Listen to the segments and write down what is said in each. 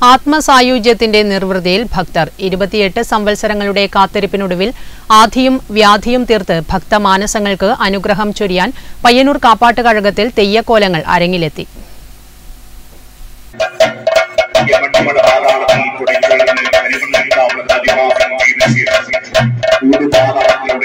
ആത്മസായുജ്യത്തിന്റെ നിർവൃതിയിൽ ഭക്തർ ഇരുപത്തിയെട്ട് സംവത്സരങ്ങളുടെ കാത്തിരിപ്പിനൊടുവിൽ ആധിയും വ്യാധിയും തീർത്ത് ഭക്തമാനസങ്ങൾക്ക് അനുഗ്രഹം ചൊരിയാൻ പയ്യന്നൂർ കാപ്പാട്ടുകഴകത്തിൽ തെയ്യക്കോലങ്ങൾ അരങ്ങിലെത്തി യമന്മട പാതാളത്തിൽ തുടങ്ങിയുള്ള കരിമണ്ണാവുന്ന അതിവാസം ചെയ്ത കൂടുപാതാളങ്ങളുടെ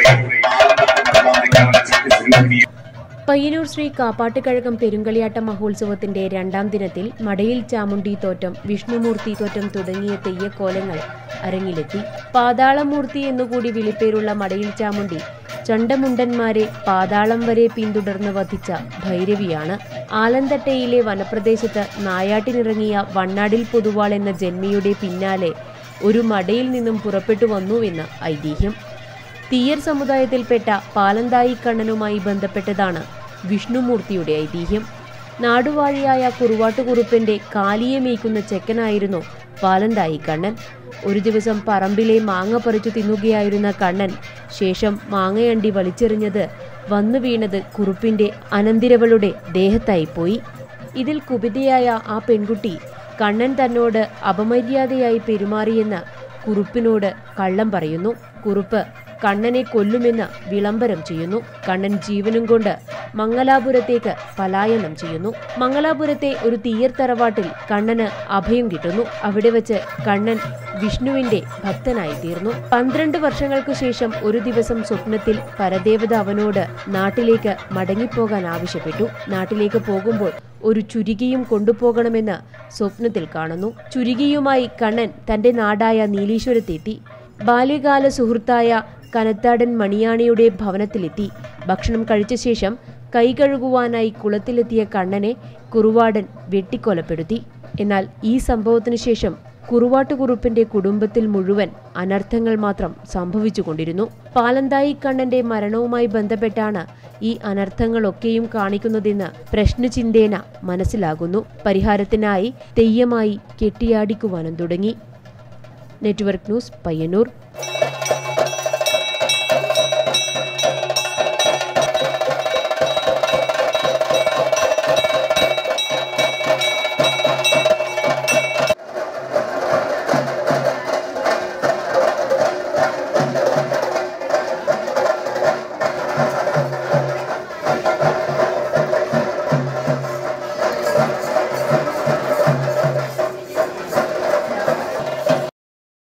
ആനന്ദ സ്വരൂപിണിയെ പയ്യന്നൂർ ശ്രീ കാപ്പാട്ടുകഴകം പെരുങ്കളിയാട്ട മഹോത്സവത്തിന്റെ രണ്ടാം ദിനത്തിൽ മടയിൽ ചാമുണ്ടി തോറ്റം വിഷ്ണുമൂർത്തി തോറ്റം തുടങ്ങിയ തെയ്യക്കോലങ്ങൾ അരങ്ങിലെത്തി പാതാളമൂർത്തി എന്നുകൂടി വിളിപ്പേരുള്ള മടയിൽ ചാമുണ്ടി ചണ്ടമുണ്ടന്മാരെ പാതാളം വരെ പിന്തുടർന്ന് വധിച്ച ഭൈരവിയാണ് ആലന്തട്ടയിലെ വനപ്രദേശത്ത് നായാട്ടിനിറങ്ങിയ വണ്ണാടിൽ പൊതുവാൾ എന്ന ജന്മിയുടെ പിന്നാലെ ഒരു മടയിൽ നിന്നും പുറപ്പെട്ടു വന്നുവെന്ന് ഐതിഹ്യം തീയർ സമുദായത്തിൽപ്പെട്ട പാലന്തായി കണ്ണനുമായി ബന്ധപ്പെട്ടതാണ് വിഷ്ണുമൂർത്തിയുടെ ഐതിഹ്യം നാടുവാഴിയായ കുറുവാട്ടുകുറുപ്പന്റെ കാലിയെ മേയ്ക്കുന്ന ചെക്കനായിരുന്നു പാലന്തായി കണ്ണൻ ഒരു ദിവസം പറമ്പിലെ മാങ്ങ പറിച്ചു തിന്നുകയായിരുന്ന കണ്ണൻ ശേഷം മാങ്ങയണ്ടി വലിച്ചെറിഞ്ഞത് വന്നു വീണത് കുറുപ്പിന്റെ അനന്തിരവളുടെ ദേഹത്തായിപ്പോയി ഇതിൽ കുപിതയായ ആ പെൺകുട്ടി കണ്ണൻ തന്നോട് അപമര്യാദയായി പെരുമാറിയെന്ന് കുറുപ്പിനോട് കള്ളം പറയുന്നു കുറുപ്പ് കണ്ണനെ കൊല്ലുമെന്ന് വിളംബരം ചെയ്യുന്നു കണ്ണൻ ജീവനും കൊണ്ട് മംഗലാപുരത്തേക്ക് പലായനം ചെയ്യുന്നു മംഗലാപുരത്തെ ഒരു തീയർ തറവാട്ടിൽ കണ്ണന് അഭയം കിട്ടുന്നു അവിടെ വെച്ച് കണ്ണൻ വിഷ്ണുവിന്റെ ഭക്തനായി തീർന്നു പന്ത്രണ്ട് വർഷങ്ങൾക്ക് ശേഷം ഒരു ദിവസം സ്വപ്നത്തിൽ പരദേവത അവനോട് നാട്ടിലേക്ക് മടങ്ങിപ്പോകാൻ ആവശ്യപ്പെട്ടു നാട്ടിലേക്ക് പോകുമ്പോൾ ഒരു ചുരികയും കൊണ്ടുപോകണമെന്ന് സ്വപ്നത്തിൽ കാണുന്നു ചുരികയുമായി കണ്ണൻ തന്റെ നാടായ നീലീശ്വരത്തെത്തി ബാല്യകാല സുഹൃത്തായ കനത്താടൻ മണിയാണിയുടെ ഭവനത്തിലെത്തി ഭക്ഷണം കഴിച്ച ശേഷം കൈ കഴുകുവാനായി കുളത്തിലെത്തിയ കണ്ണനെ കുറുവാടൻ വെട്ടിക്കൊലപ്പെടുത്തി എന്നാൽ ഈ സംഭവത്തിനു ശേഷം കുറുവാട്ടുകുറുപ്പിന്റെ കുടുംബത്തിൽ മുഴുവൻ അനർത്ഥങ്ങൾ മാത്രം സംഭവിച്ചുകൊണ്ടിരുന്നു പാലന്തായി കണ്ണന്റെ മരണവുമായി ബന്ധപ്പെട്ടാണ് ഈ അനർത്ഥങ്ങളൊക്കെയും കാണിക്കുന്നതെന്ന് പ്രശ്നചിന്തേന മനസ്സിലാകുന്നു പരിഹാരത്തിനായി തെയ്യമായി കെട്ടിയാടിക്കുവാനും തുടങ്ങി നെറ്റ്വർക്ക് ന്യൂസ് പയ്യന്നൂർ